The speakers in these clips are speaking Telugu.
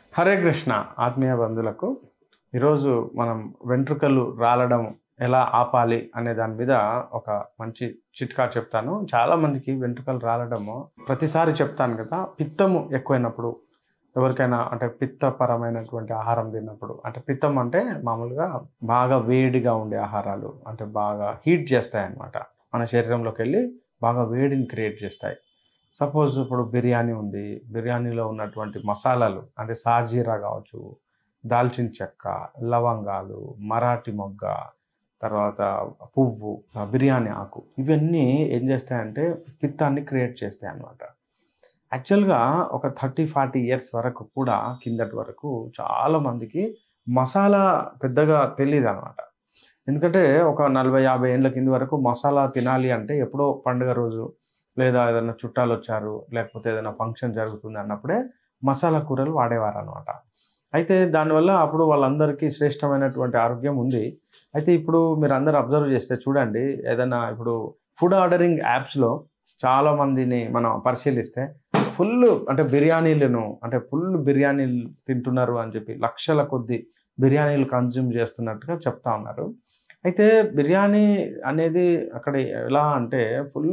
హరే కృష్ణ ఆత్మీయ బంధువులకు ఈరోజు మనం వెంట్రుకలు రాలడం ఎలా ఆపాలి అనే దాని మీద ఒక మంచి చిట్కా చెప్తాను చాలా మందికి వెంట్రుకలు రాలడము ప్రతిసారి చెప్తాను కదా పిత్తము ఎక్కువైనప్పుడు ఎవరికైనా అంటే పిత్తపరమైనటువంటి ఆహారం తిన్నప్పుడు అంటే పిత్తం అంటే మామూలుగా బాగా వేడిగా ఉండే ఆహారాలు అంటే బాగా హీట్ చేస్తాయి అన్నమాట మన శరీరంలోకి వెళ్ళి బాగా వేడిని క్రియేట్ చేస్తాయి సపోజ్ ఇప్పుడు బిర్యానీ ఉంది బిర్యానీలో ఉన్నటువంటి మసాలాలు అంటే సాజీరా కావచ్చు దాల్చిన చెక్క లవంగాలు మరాఠీ మొగ్గ తర్వాత పువ్వు ఆ బిర్యానీ ఆకు ఇవన్నీ ఏం చేస్తాయంటే పిత్తాన్ని క్రియేట్ చేస్తాయి అన్నమాట యాక్చువల్గా ఒక థర్టీ ఫార్టీ ఇయర్స్ వరకు కూడా కిందటి వరకు చాలా మందికి మసాలా పెద్దగా తెలియదు అనమాట ఎందుకంటే ఒక నలభై యాభై ఏళ్ళ కింద వరకు మసాలా తినాలి అంటే ఎప్పుడో పండుగ రోజు లేదా ఏదైనా చుట్టాలు వచ్చారు లేకపోతే ఏదైనా ఫంక్షన్ జరుగుతుంది అన్నప్పుడే మసాలా కూరలు వాడేవారు అనమాట అయితే దానివల్ల అప్పుడు వాళ్ళందరికీ శ్రేష్టమైనటువంటి ఆరోగ్యం ఉంది అయితే ఇప్పుడు మీరు అందరు అబ్జర్వ్ చేస్తే చూడండి ఏదైనా ఇప్పుడు ఫుడ్ ఆర్డరింగ్ యాప్స్లో చాలా మందిని మనం పరిశీలిస్తే ఫుల్ అంటే బిర్యానీలను అంటే ఫుల్ బిర్యానీలు తింటున్నారు అని చెప్పి లక్షల కొద్ది బిర్యానీలు కన్జ్యూమ్ చేస్తున్నట్టుగా చెప్తా ఉన్నారు అయితే బిర్యానీ అనేది అక్కడ ఎలా అంటే ఫుల్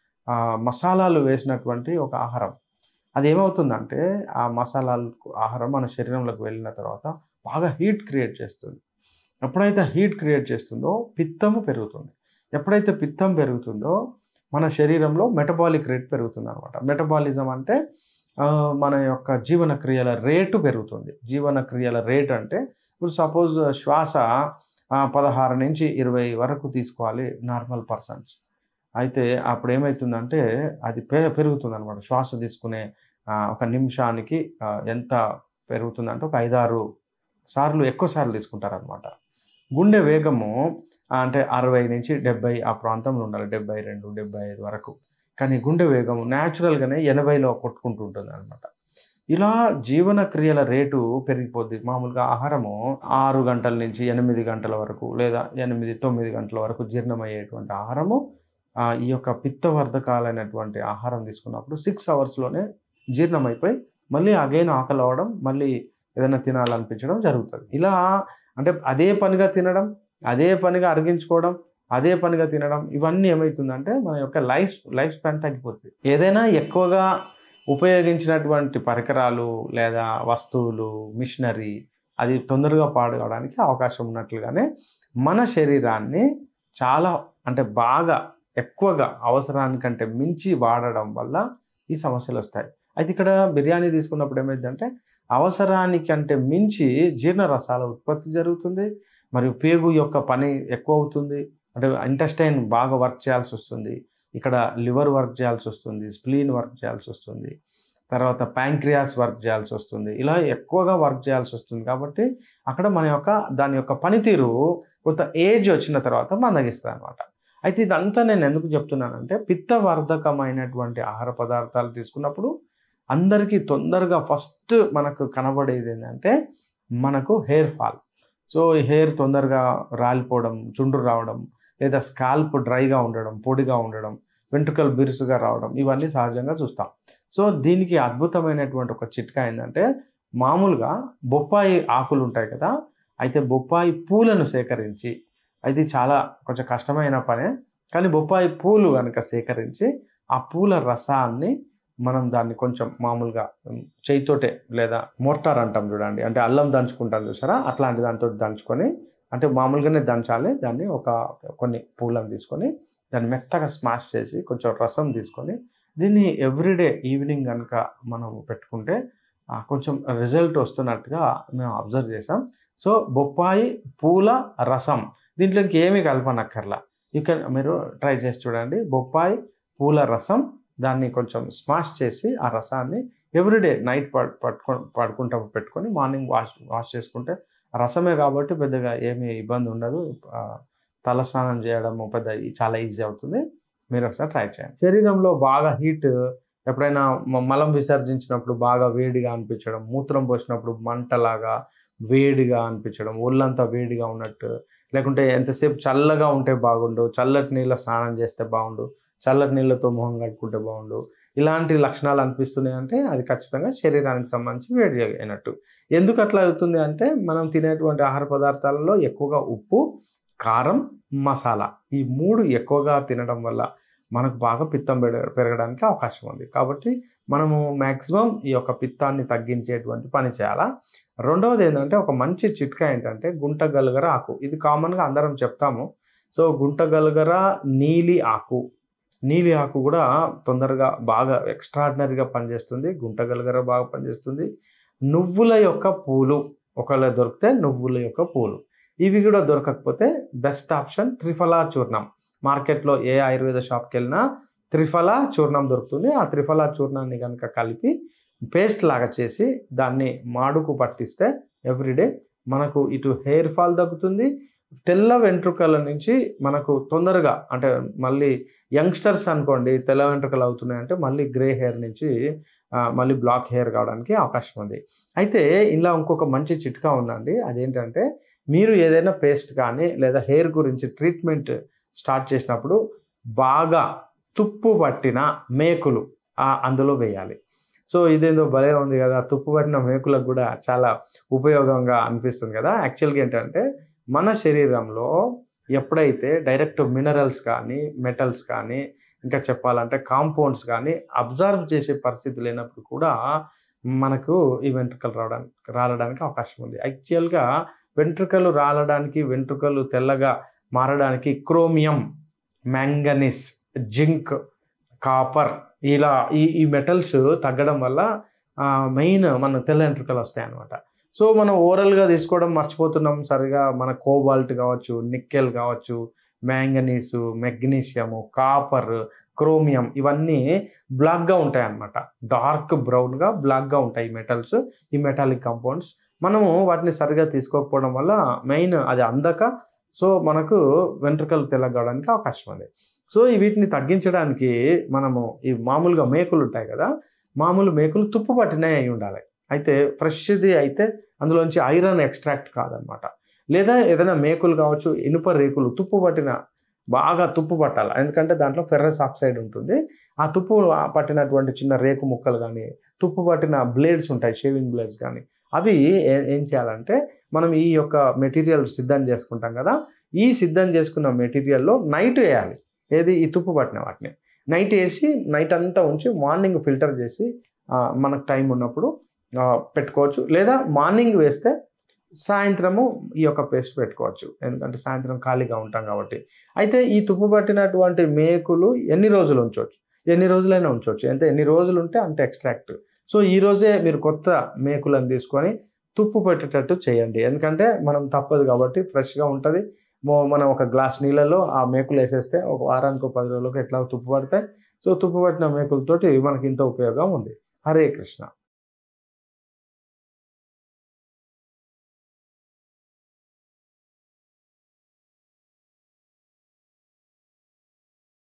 మసాలాలు వేసినటువంటి ఒక ఆహారం అది ఏమవుతుందంటే ఆ మసాలాలు ఆహారం మన శరీరంలోకి వెళ్ళిన తర్వాత బాగా హీట్ క్రియేట్ చేస్తుంది ఎప్పుడైతే హీట్ క్రియేట్ చేస్తుందో పిత్తము పెరుగుతుంది ఎప్పుడైతే పిత్తం పెరుగుతుందో మన శరీరంలో మెటబాలిక్ రేట్ పెరుగుతుంది అనమాట మెటబాలిజం అంటే ఆ, మన యొక్క జీవన క్రియల రేటు పెరుగుతుంది జీవన క్రియల రేట్ అంటే ఇప్పుడు సపోజ్ శ్వాస ఆ, పదహారు నుంచి ఇరవై వరకు తీసుకోవాలి నార్మల్ పర్సన్స్ అయితే అప్పుడు ఏమవుతుందంటే అది పె పెరుగుతుంది అనమాట శ్వాస తీసుకునే ఆ, ఒక నిమిషానికి ఆ, ఎంత పెరుగుతుందంటే ఒక ఐదారు సార్లు ఎక్కువ సార్లు తీసుకుంటారనమాట గుండె వేగము ఆ, అంటే అరవై నుంచి డెబ్బై ఆ ప్రాంతంలో ఉండాలి డెబ్బై రెండు డెబ్బై ఐదు వరకు కానీ గుండె వేగం న్యాచురల్గానే ఎనభైలో కొట్టుకుంటూ ఉంటుంది అనమాట ఇలా జీవన క్రియల రేటు పెరిగిపోద్ది మామూలుగా ఆహారము ఆరు గంటల నుంచి ఎనిమిది గంటల వరకు లేదా ఎనిమిది తొమ్మిది గంటల వరకు జీర్ణమయ్యేటువంటి ఆహారము ఆ, ఈ యొక్క పిత్తవర్ధకాలైనటువంటి ఆహారం తీసుకున్నప్పుడు సిక్స్ అవర్స్లోనే జీర్ణమైపోయి మళ్ళీ అగైన్ ఆకలి అవ్వడం మళ్ళీ ఏదైనా తినాలనిపించడం జరుగుతుంది ఇలా అంటే అదే పనిగా తినడం అదే పనిగా అరిగించుకోవడం అదే పనిగా తినడం ఇవన్నీ ఏమవుతుందంటే మన యొక్క లైఫ్ లైఫ్ స్పాన్ తగ్గిపోతుంది ఏదైనా ఎక్కువగా ఉపయోగించినటువంటి పరికరాలు లేదా వస్తువులు మిషనరీ అది తొందరగా పాడు కావడానికి అవకాశం ఉన్నట్లుగానే మన శరీరాన్ని చాలా అంటే బాగా ఎక్కువగా అవసరానికంటే మించి వాడడం వల్ల ఈ సమస్యలు వస్తాయి అయితే ఇక్కడ బిర్యానీ తీసుకున్నప్పుడు ఏమైందంటే అవసరానికంటే మించి జీర్ణ రసాల ఉత్పత్తి జరుగుతుంది మరియు పేగు యొక్క పని ఎక్కువ అవుతుంది అంటే ఇంటెస్టైన్ బాగా వర్క్ చేయాల్సి వస్తుంది ఇక్కడ లివర్ వర్క్ చేయాల్సి వస్తుంది స్ప్లీన్ వర్క్ చేయాల్సి వస్తుంది తర్వాత ప్యాంక్రియాస్ వర్క్ చేయాల్సి వస్తుంది ఇలా ఎక్కువగా వర్క్ చేయాల్సి వస్తుంది కాబట్టి అక్కడ మన యొక్క దాని యొక్క పనితీరు కొంత ఏజ్ వచ్చిన తర్వాత మందగిస్తుంది అనమాట అయితే ఇదంతా నేను ఎందుకు చెప్తున్నానంటే పిత్తవర్ధకమైనటువంటి ఆహార పదార్థాలు తీసుకున్నప్పుడు అందరికీ తొందరగా ఫస్ట్ మనకు కనబడేది ఏంటంటే మనకు హెయిర్ ఫాల్ సో ఈ హెయిర్ తొందరగా రాలిపోవడం చుండ్రు రావడం లేదా స్కాల్ప్ డ్రైగా ఉండడం పొడిగా ఉండడం వెంట్రుకలు బిరుసుగా రావడం ఇవన్నీ సహజంగా చూస్తాం సో దీనికి అద్భుతమైనటువంటి ఒక చిట్కా ఏంటంటే మామూలుగా బొప్పాయి ఆకులు ఉంటాయి కదా అయితే బొప్పాయి పూలను సేకరించి అది చాలా కొంచెం కష్టమైన పనే కానీ బొప్పాయి పూలు కనుక సేకరించి ఆ పూల రసాన్ని మనం దాన్ని కొంచెం మామూలుగా ఉమ్, చేయితోటే లేదా మోర్టార్ అంటాం చూడండి అంటే అల్లం దంచుకుంటాం చూసారా అట్లాంటి దాంతో దంచుకొని అంటే మామూలుగానే దంచాలి దాన్ని ఒక కొన్ని పూలను తీసుకొని దాన్ని మెత్తగా స్మాష్ చేసి కొంచెం రసం తీసుకొని దీన్ని ఎవ్రీడే ఈవినింగ్ కనుక మనం పెట్టుకుంటే ఆ, కొంచెం రిజల్ట్ వస్తున్నట్టుగా మేము అబ్జర్వ్ చేసాం సో బొప్పాయి పూల రసం దీంట్లో ఇంకేమీ కలపనక్కర్లా ఇక మీరు ట్రై చేసి చూడండి బొప్పాయి పూల రసం దాన్ని కొంచెం స్మాష్ చేసి ఆ రసాన్ని ఎవ్రీడే నైట్ పట్టుకో పడుకుంటా పెట్టుకొని మార్నింగ్ వాష్ వాష్ చేసుకుంటే రసమే కాబట్టి పెద్దగా ఏమీ ఇబ్బంది ఉండదు ఆ, తల స్నానం చేయడం పెద్ద చాలా ఈజీ అవుతుంది మీరు ఒకసారి ట్రై చేయండి శరీరంలో బాగా హీట్ ఎప్పుడైనా మ- మలం విసర్జించినప్పుడు బాగా వేడిగా అనిపించడం మూత్రం పోసినప్పుడు మంటలాగా వేడిగా అనిపించడం ఒళ్ళంతా వేడిగా ఉన్నట్టు లేకుంటే ఎంతసేపు చల్లగా ఉంటే బాగుండు చల్లటి నీళ్ళ స్నానం చేస్తే బాగుండు చల్లటి నీళ్ళతో మొహం కడుక్కుంటే బాగుండు ఇలాంటి లక్షణాలు అనిపిస్తున్నాయి అంటే అది ఖచ్చితంగా శరీరానికి సంబంధించి వేడి అయినట్టు ఎందుకు అట్లా అవుతుంది అంటే మనం తినేటువంటి ఆహార పదార్థాలలో ఎక్కువగా ఉప్పు కారం మసాలా ఈ మూడు ఎక్కువగా తినడం వల్ల మనకు బాగా పిత్తం పెరగ- పెరగడానికి అవకాశం ఉంది కాబట్టి మనము మ్యాక్సిమం ఈ యొక్క పిత్తాన్ని తగ్గించేటువంటి పని చేయాలా రెండవది ఏంటంటే ఒక మంచి చిట్కా ఏంటంటే గుంట గలుగర ఆకు ఇది కామన్గా అందరం చెప్తాము సో గుంట గలుగర నీలి ఆకు నీలి ఆకు కూడా తొందరగా బాగా ఎక్స్ట్రాడినరీగా పనిచేస్తుంది గుంట గలుగర బాగా పనిచేస్తుంది నువ్వుల యొక్క పూలు ఒకవేళ దొరికితే నువ్వుల యొక్క పూలు ఇవి కూడా దొరకకపోతే బెస్ట్ ఆప్షన్ త్రిఫలా చూర్ణం మార్కెట్లో ఏ ఆయుర్వేద షాప్కి వెళ్ళినా త్రిఫలా చూర్ణం దొరుకుతుంది ఆ త్రిఫలా చూర్ణాన్ని కనుక కలిపి పేస్ట్ లాగా చేసి దాన్ని మాడుకు పట్టిస్తే ఎవ్రీడే మనకు ఇటు హెయిర్ ఫాల్ తగ్గుతుంది తెల్ల వెంట్రుకల నుంచి మనకు తొందరగా అంటే మళ్ళీ యంగ్స్టర్స్ అనుకోండి తెల్ల వెంట్రుకలు అవుతున్నాయి అంటే మళ్ళీ గ్రే హెయిర్ నుంచి ఆ, మళ్ళీ బ్లాక్ హెయిర్ కావడానికి అవకాశం ఉంది అయితే ఇలా ఇంకొక మంచి చిట్కా ఉందండి అదేంటంటే మీరు ఏదైనా పేస్ట్ కానీ లేదా హెయిర్ గురించి ట్రీట్మెంట్ స్టార్ట్ చేసినప్పుడు బాగా తుప్పు పట్టిన మేకులు ఆ అందులో వేయాలి సో ఇదేందో భలే ఉంది కదా తుప్పు పట్టిన మేకులకు కూడా చాలా ఉపయోగంగా అనిపిస్తుంది కదా యాక్చువల్గా ఏంటంటే మన శరీరంలో ఎప్పుడైతే డైరెక్ట్ మినరల్స్ కానీ మెటల్స్ కానీ ఇంకా చెప్పాలంటే కాంపౌండ్స్ కానీ అబ్జర్వ్ చేసే పరిస్థితి లేనప్పుడు కూడా మనకు ఈ వెంట్రుకలు రావడానికి రాలడానికి అవకాశం ఉంది యాక్చువల్గా వెంట్రుకలు రాలడానికి వెంట్రుకలు తెల్లగా మారడానికి క్రోమియం మ్యాంగనీస్ జింక్ కాపర్ ఇలా ఈ ఈ మెటల్స్ తగ్గడం వల్ల మెయిన్ మన తెల్ల వెంట్రుకలు వస్తాయి అన్నమాట సో మనం ఓరల్గా తీసుకోవడం మర్చిపోతున్నాం సరిగా మన కోబాల్ట్ కావచ్చు నిక్కెల్ కావచ్చు మ్యాంగనీసు మెగ్నీషియము కాపర్ క్రోమియం ఇవన్నీ బ్లాక్గా ఉంటాయి అన్నమాట డార్క్ బ్రౌన్గా బ్లాక్గా ఉంటాయి ఈ మెటల్స్ ఈ మెటాలిక్ కాంపౌండ్స్ మనము వాటిని సరిగా తీసుకోకపోవడం వల్ల మెయిన్ అది అందక సో మనకు వెంట్రుకలు తెల్లగడానికి అవకాశం ఉంది సో ఈ వీటిని తగ్గించడానికి మనము ఈ మామూలుగా మేకులు ఉంటాయి కదా మామూలు మేకులు తుప్పు పట్టినవి అయి ఉండాలి అయితే ఫ్రెష్ది అయితే అందులోంచి ఐరన్ ఎక్స్ట్రాక్ట్ కాదనమాట లేదా ఏదైనా మేకులు కావచ్చు ఇనుప రేకులు తుప్పు పట్టిన బాగా తుప్పు పట్టాలి ఎందుకంటే దాంట్లో ఫెర్రస్ ఆక్సైడ్ ఉంటుంది ఆ తుప్పు పట్టినటువంటి చిన్న రేకు ముక్కలు కానీ తుప్పు పట్టిన బ్లేడ్స్ ఉంటాయి షేవింగ్ బ్లేడ్స్ కానీ అవి ఏ- ఏం చేయాలంటే మనం ఈ యొక్క మెటీరియల్ సిద్ధం చేసుకుంటాం కదా ఈ సిద్ధం చేసుకున్న మెటీరియల్లో నైట్ వేయాలి ఏది ఈ తుప్పు పట్టిన వాటిని నైట్ వేసి నైట్ అంతా ఉంచి మార్నింగ్ ఫిల్టర్ చేసి ఆ, మనకు టైం ఉన్నప్పుడు ఆ, పెట్టుకోవచ్చు లేదా మార్నింగ్ వేస్తే సాయంత్రము ఈ యొక్క పేస్ట్ పెట్టుకోవచ్చు ఎందుకంటే సాయంత్రం ఖాళీగా ఉంటాం కాబట్టి అయితే ఈ తుప్పు పట్టినటువంటి మేకులు ఎన్ని రోజులు ఉంచవచ్చు ఎన్ని రోజులైనా ఉంచవచ్చు అంటే ఎన్ని రోజులు ఉంటే అంత ఎక్స్ట్రాక్ట్ సో ఈ రోజే మీరు కొత్త మేకులను తీసుకొని తుప్పు పెట్టేటట్టు చేయండి ఎందుకంటే మనం తప్పదు కాబట్టి ఫ్రెష్గా ఉంటుంది మో- మనం ఒక గ్లాస్ నీళ్ళలో ఆ మేకులు వేసేస్తే ఒక వారానికి ఒక పది రోజులకు ఎట్లా తుప్పు పడతాయి సో తుప్పు పట్టిన మేకులతోటి మనకి ఇంత ఉపయోగం ఉంది హరే కృష్ణ